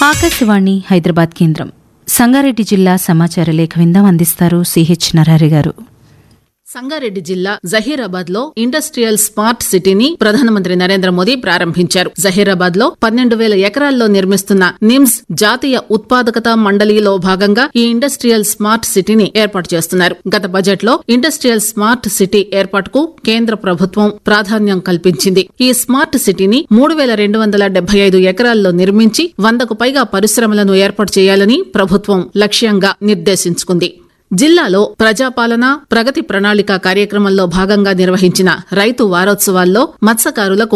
ఆకాశవాణి హైదరాబాద్ కేంద్రం సంగారెడ్డి జిల్లా సమాచార లేఖ విందం అందిస్తారు సిహెచ్ నరహరి గారు సంగారెడ్డి జిల్లా జహీరాబాద్ లో ఇండస్ట్రియల్ స్మార్ట్ సిటీని ప్రధానమంత్రి నరేంద్ర మోదీ ప్రారంభించారు జహీరాబాద్ లో పన్నెండు వేల ఎకరాల్లో నిర్మిస్తున్న నిమ్స్ జాతీయ ఉత్పాదకత మండలిలో భాగంగా ఈ ఇండస్ట్రియల్ స్మార్ట్ సిటీని ఏర్పాటు చేస్తున్నారు గత బడ్జెట్ లో ఇండస్ట్రియల్ స్మార్ట్ సిటీ ఏర్పాటుకు కేంద్ర ప్రభుత్వం ప్రాధాన్యం కల్పించింది ఈ స్మార్ట్ సిటీని మూడు వేల రెండు వందల డెబ్బై ఐదు ఎకరాల్లో నిర్మించి వందకు పైగా పరిశ్రమలను ఏర్పాటు చేయాలని ప్రభుత్వం లక్ష్యంగా నిర్దేశించుకుంది జిల్లాలో ప్రజాపాలన ప్రగతి ప్రణాళిక కార్యక్రమంలో భాగంగా నిర్వహించిన రైతు వారోత్సవాల్లో మత్స్యకారులకు